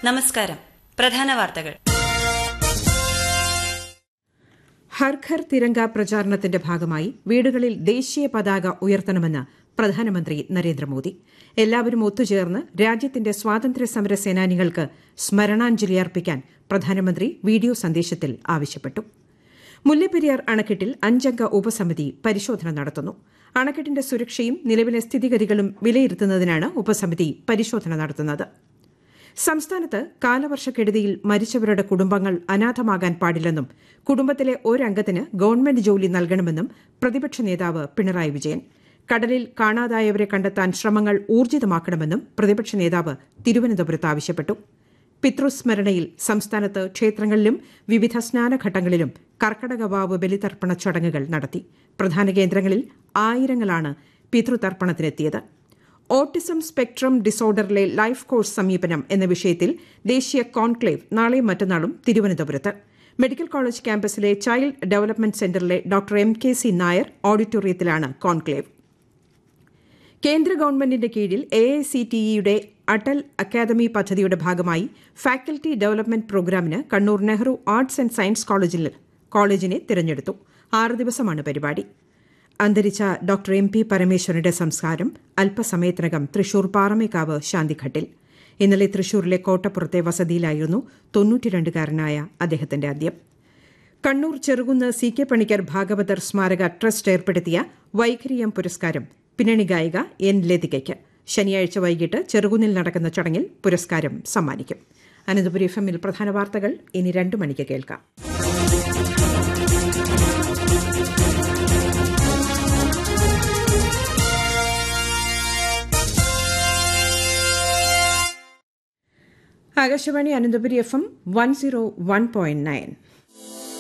നമസ്കാരം പ്രധാന വാർത്തകൾ ഹർ ഘർ തിരങ്ക പ്രചാരണത്തിന്റെ ഭാഗമായി വീടുകളിൽ ദേശീയ പതാക ഉയർത്തണമെന്ന് പ്രധാനമന്ത്രി നരേന്ദ്രമോദി എല്ലാവരും ഒത്തുചേർന്ന് രാജ്യത്തിന്റെ സ്വാതന്ത്ര്യ സമര സേനാനികൾക്ക് സ്മരണാഞ്ജലി അർപ്പിക്കാൻ പ്രധാനമന്ത്രി വീഡിയോ സന്ദേശത്തിൽ ആവശ്യപ്പെട്ടു മുല്ലപ്പെരിയാർ അണക്കെട്ടിൽ അഞ്ചംഗ ഉപസമിതി പരിശോധന നടത്തുന്നു അണക്കെട്ടിന്റെ സുരക്ഷയും നിലവിലെ സ്ഥിതിഗതികളും വിലയിരുത്തുന്നതിനാണ് ഉപസമിതി പരിശോധന നടത്തുന്നത് സംസ്ഥാനത്ത് കാലവർഷക്കെടുതിയിൽ മരിച്ചവരുടെ കുടുംബങ്ങൾ അനാഥമാകാൻ പാടില്ലെന്നും കുടുംബത്തിലെ ഒരംഗത്തിന് ഗവൺമെന്റ് ജോലി നൽകണമെന്നും പ്രതിപക്ഷ നേതാവ് പിണറായി വിജയൻ കടലിൽ കാണാതായവരെ കണ്ടെത്താൻ ശ്രമങ്ങൾ ഊർജിതമാക്കണമെന്നും പ്രതിപക്ഷ നേതാവ് തിരുവനന്തപുരത്ത് ആവശ്യപ്പെട്ടു പിതൃസ്മരണയിൽ സംസ്ഥാനത്ത് ക്ഷേത്രങ്ങളിലും വിവിധ സ്നാനഘട്ടങ്ങളിലും കർക്കടകവാവ് ബലിതർപ്പണ ചടങ്ങുകൾ നടത്തി പ്രധാന കേന്ദ്രങ്ങളിൽ ആയിരങ്ങളാണ് പിതൃതർപ്പണത്തിനെത്തിയത് ഓട്ടിസം സ്പെക്ട്രം ഡിസോർഡറിലെ ലൈഫ് കോഴ്സ് സമീപനം എന്ന വിഷയത്തിൽ ദേശീയ കോൺക്ലേവ് നാളെയും മറ്റന്നാളും തിരുവനന്തപുരത്ത് മെഡിക്കൽ കോളേജ് ക്യാമ്പസിലെ ചൈൽഡ് ഡെവലപ്മെന്റ് സെന്ററിലെ doctor M K C Nair ഓഡിറ്റോറിയത്തിലാണ് കോൺക്ലേവ് കേന്ദ്ര ഗവൺമെന്റിന്റെ കീഴിൽ എ ഐ സി ടിഇയുടെ അടൽ അക്കാദമി പദ്ധതിയുടെ ഭാഗമായി ഫാക്കൽറ്റി ഡെവലപ്മെന്റ് പ്രോഗ്രാമിന് Kannur Nehru arts and science കോളേജിൽ കോളേജിനെ തിരഞ്ഞെടുത്തു ആറ് ദിവസമാണ് പരിപാടി അന്തരിച്ച ഡോക്ടർ എം പി പരമേശ്വരന്റെ സംസ്കാരം അല്പസമയത്തിനകം തൃശൂർ പാറമേക്കാവ് ശാന്തിഘട്ടിൽ ഇന്നലെ തൃശൂരിലെ കോട്ടപ്പുറത്തെ വസതിയിലായിരുന്നു തൊണ്ണൂറ്റിരണ്ടുകാരനായ അദ്ദേഹത്തിന്റെ അന്ത്യം കണ്ണൂർ ചെറുകുന്ന് സി കെ പണിക്കർ ഭാഗവതർ സ്മാരക ട്രസ്റ്റ് ഏർപ്പെടുത്തിയ വൈഖരിയം പുരസ്കാരം പിന്നണി ഗായിക എൻ ലതികയ്ക്ക് ശനിയാഴ്ച വൈകിട്ട് ചെറുകുന്നിൽ നടക്കുന്ന ചടങ്ങിൽ പുരസ്കാരം സമ്മാനിക്കും അനന്തപുരി എഫ് എമ്മിൽ പ്രധാന വാർത്തകൾ ഇനി രണ്ടു മണിക്ക് കേൾക്കാം Akashvani Ananthapuri F M one zero one point nine